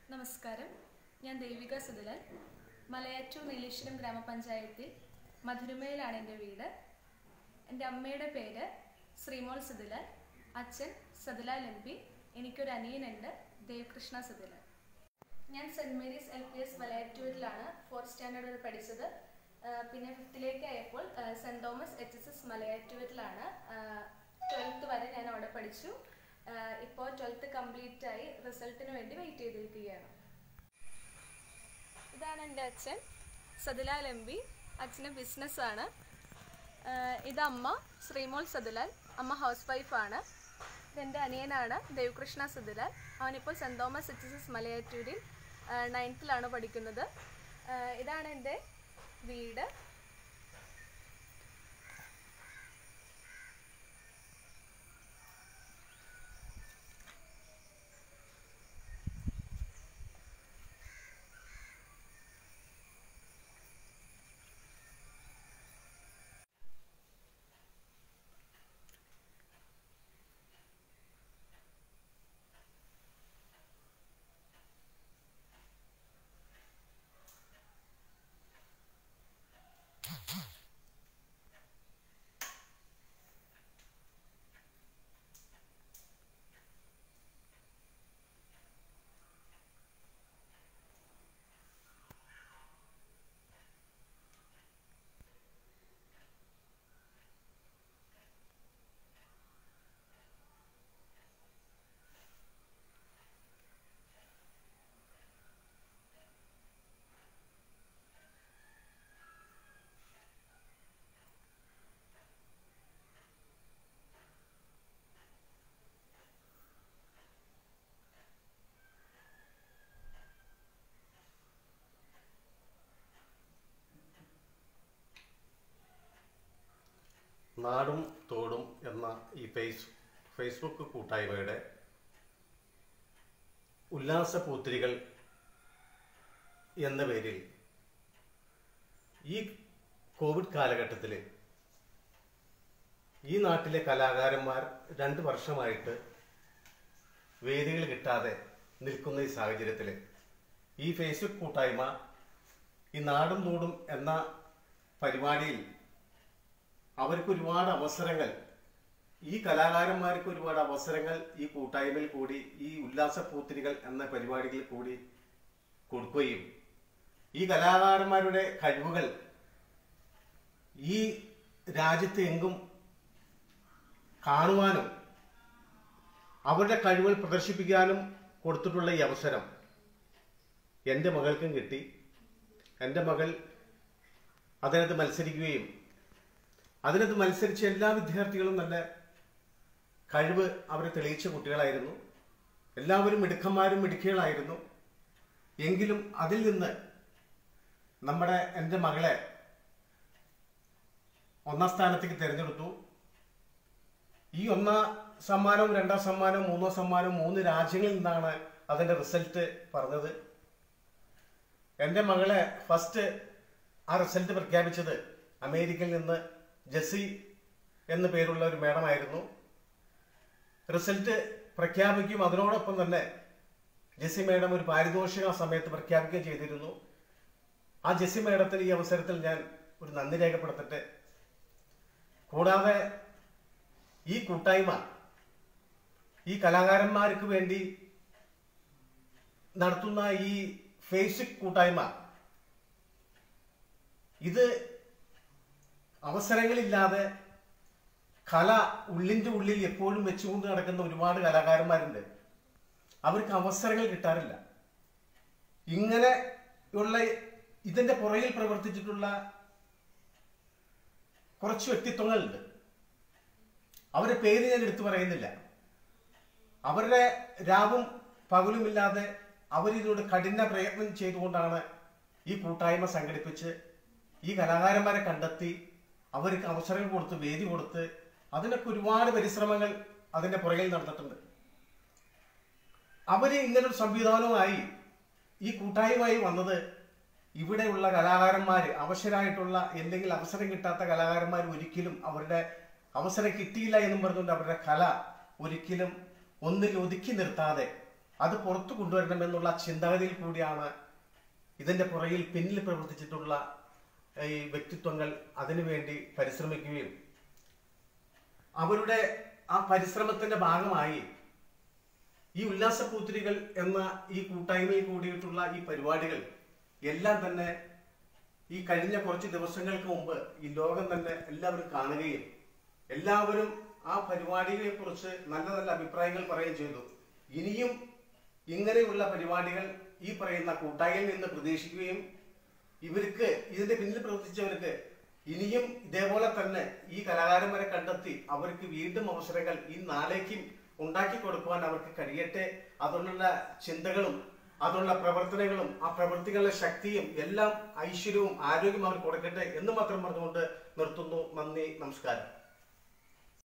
നമസ്കാരം ഞാൻ ദേവിക സുധിലൻ മലയാറ്റൂർ നീലേശ്വരം ഗ്രാമപഞ്ചായത്തിൽ മധുരമയിലാണ് എൻ്റെ വീട് എൻ്റെ അമ്മയുടെ പേര് ശ്രീമോൾ സുധിലൻ അച്ഛൻ സതിലാൽ എം പി എനിക്കൊരു അനിയനുണ്ട് ദേവകൃഷ്ണ സുധിലൻ ഞാൻ Saint Mary's L P S മലയാറ്റൂരിലാണ് ഫോർത്ത് സ്റ്റാൻഡേർഡ് വരെ പഠിച്ചത് ആ, പിന്നെ ഫിഫ്ത്തിലേക്ക് ആയപ്പോൾ ആ, Saint Thomas H S S മലയാറ്റൂരിലാണ് ട്വൽത്ത് വരെ ഞാൻ അവിടെ പഠിച്ചു ആ, ഇപ്പോൾ ട്വൽത്ത് കംപ്ലീറ്റ് ആയി റിസൾട്ടിന് വേണ്ടി വെയിറ്റ് ചെയ്തിരിക്കുകയാണ് ഇതാണ് എൻ്റെ അച്ഛൻ സതിലാൽ എം പി അച്ഛന് ബിസിനസ്സാണ് ഇത് അമ്മ ശ്രീമോൾ സതിലാൽ അമ്മ ഹൗസ് വൈഫാണ് ഇതെൻ്റെ അനിയനാണ് ദേവകൃഷ്ണ സതിലാൽ അവനിപ്പോൾ Saint Thomas H S S മലയാറ്റൂരിൽ നയൻത്തിലാണ് പഠിക്കുന്നത് ആ, ഇതാണ് എൻ്റെ വീട് നാടും തോടും എന്ന ഈ ഫേസ് ഫേസ്ബുക്ക് കൂട്ടായ്മയുടെ ഉല്ലാസ പൂത്തിരികൾ എന്ന പേരിൽ ഈ കോവിഡ് കാലഘട്ടത്തിൽ ഈ നാട്ടിലെ കലാകാരന്മാർ രണ്ട് വർഷമായിട്ട് വേദികൾ കിട്ടാതെ നിൽക്കുന്ന ഈ സാഹചര്യത്തിൽ ഈ ഫേസ്ബുക്ക് കൂട്ടായ്മ ഈ നാടും തോടും എന്ന പരിപാടിയിൽ അവർക്ക് ഒരുപാട് അവസരങ്ങൾ ഈ കലാകാരന്മാർക്ക് ഒരുപാട് അവസരങ്ങൾ ഈ കൂട്ടായ്മയിൽ കൂടി ഈ ഉല്ലാസ പൂത്തിരികൾ എന്ന പരിപാടികളിൽ കൂടി കൊടുക്കുകയും ഈ കലാകാരന്മാരുടെ കഴിവുകൾ ഈ രാജ്യത്ത് എങ്കും കാണുവാനും അവരുടെ കഴിവുകൾ പ്രദർശിപ്പിക്കാനും കൊടുത്തിട്ടുള്ള ഈ അവസരം എൻ്റെ മകൾക്കും കിട്ടി എൻ്റെ മകൾ അതിനകത്ത് മത്സരിക്കുകയും അതിനകത്ത് മത്സരിച്ച എല്ലാ വിദ്യാർത്ഥികളും നല്ല കഴിവ് അവരെ തെളിയിച്ച കുട്ടികളായിരുന്നു എല്ലാവരും മിടുക്കന്മാരും മിടുക്കികളായിരുന്നു എങ്കിലും അതിൽ നിന്ന് നമ്മുടെ എൻ്റെ മകളെ ഒന്നാം സ്ഥാനത്തേക്ക് തിരഞ്ഞെടുത്തു ഈ ഒന്നാം സമ്മാനവും രണ്ടാം സമ്മാനവും മൂന്നാം സമ്മാനവും മൂന്ന് രാജ്യങ്ങളിൽ നിന്നാണ് അതിന്റെ റിസൾട്ട് പറഞ്ഞത് എൻ്റെ മകളെ ഫസ്റ്റ് ആ റിസൾട്ട് പ്രഖ്യാപിച്ചത് അമേരിക്കയിൽ നിന്ന് ജെസ്സി എന്നു പേരുള്ള ഒരു മേഡമായിരുന്നു റിസൾട്ട് പ്രഖ്യാപിക്കും അതിനോടൊപ്പം തന്നെ ജെസ്സി മേഡം ഒരു പാരിതോഷികം ആ സമയത്ത് പ്രഖ്യാപിക്കുകയും ചെയ്തിരുന്നു ആ ജെസ്സി മേഡത്തിന് ഈ അവസരത്തിൽ ഞാൻ ഒരു നന്ദി രേഖപ്പെടുത്തട്ടെ കൂടാതെ ഈ കൂട്ടായ്മ ഈ കലാകാരന്മാർക്ക് വേണ്ടി നടത്തുന്ന ഈ ഫേസ്ബുക്ക് കൂട്ടായ്മ ഇത് അവസരങ്ങളില്ലാതെ കല ഉള്ളിന്റെ ഉള്ളിൽ എപ്പോഴും വെച്ചുകൊണ്ട് നടക്കുന്ന ഒരുപാട് കലാകാരന്മാരുണ്ട് അവർക്ക് അവസരങ്ങൾ കിട്ടാറില്ല ഇങ്ങനെ ഉള്ള ഇതിന്റെ പുറകിൽ പ്രവർത്തിച്ചിട്ടുള്ള കുറച്ച് വ്യക്തിത്വങ്ങളുണ്ട് അവരുടെ പേര് ഞാൻ എടുത്തു പറയുന്നില്ല അവരുടെ രാവും പകലുമില്ലാതെ അവരിതിലൂടെ കഠിന പ്രയത്നം ചെയ്തുകൊണ്ടാണ് ഈ കൂട്ടായ്മ സംഘടിപ്പിച്ച് ഈ കലാകാരന്മാരെ കണ്ടെത്തി അവർക്ക് അവസരങ്ങൾ കൊടുത്ത് വേദി കൊടുത്ത് അതിനൊക്കെ ഒരുപാട് പരിശ്രമങ്ങൾ അതിന്റെ പുറകിൽ നടന്നിട്ടുണ്ട് അവര് ഇങ്ങനൊരു സംവിധാനവുമായി ഈ കൂട്ടായ്മയായി വന്നത് ഇവിടെയുള്ള കലാകാരന്മാര് അവശരായിട്ടുള്ള എന്തെങ്കിലും അവസരം കിട്ടാത്ത കലാകാരന്മാർ ഒരിക്കലും അവരുടെ അവസരം കിട്ടിയില്ല എന്നും പറഞ്ഞുകൊണ്ട് അവരുടെ കല ഒരിക്കലും ഒന്നിൽ ഒതുക്കി നിർത്താതെ അത് പുറത്തു കൊണ്ടുവരണമെന്നുള്ള ചിന്താഗതിയിൽ കൂടിയാണ് ഇതിന്റെ പുറകിൽ പിന്നിൽ പ്രവർത്തിച്ചിട്ടുള്ള ഈ വ്യക്തിത്വങ്ങൾ അതിനുവേണ്ടി പരിശ്രമിക്കുകയും അവരുടെ ആ പരിശ്രമത്തിന്റെ ഭാഗമായി ഈ ഉല്ലാസപൂത്തിരികൾ എന്ന ഈ കൂട്ടായ്മയിൽ കൂടിയിട്ടുള്ള ഈ പരിപാടികൾ എല്ലാം തന്നെ ഈ കഴിഞ്ഞ കുറച്ച് ദിവസങ്ങൾക്ക് മുമ്പ് ഈ ലോകം തന്നെ എല്ലാവരും കാണുകയും എല്ലാവരും ആ പരിപാടികളെ കുറിച്ച് നല്ല നല്ല അഭിപ്രായങ്ങൾ പറയുകയും ചെയ്തു ഇനിയും ഇങ്ങനെയുള്ള പരിപാടികൾ ഈ പറയുന്ന കൂട്ടായ്മയിൽ നിന്ന് പ്രതീക്ഷിക്കുകയും ഇവർക്ക് ഇതിന്റെ പിന്നിൽ പ്രവർത്തിച്ചവർക്ക് ഇനിയും ഇതേപോലെ തന്നെ ഈ കലാകാരന്മാരെ കണ്ടെത്തി അവർക്ക് വീണ്ടും അവസരങ്ങൾ ഈ നാളേക്കും ഉണ്ടാക്കി കൊടുക്കുവാൻ അവർക്ക് കഴിയട്ടെ അതിനുള്ള ചിന്തകളും അതിനുള്ള പ്രവർത്തനങ്ങളും ആ പ്രവൃത്തികളുടെ ശക്തിയും എല്ലാം ഐശ്വര്യവും ആരോഗ്യവും അവർ കൊടുക്കട്ടെ എന്ന് മാത്രം പറഞ്ഞുകൊണ്ട് നിർത്തുന്നു നന്ദി നമസ്കാരം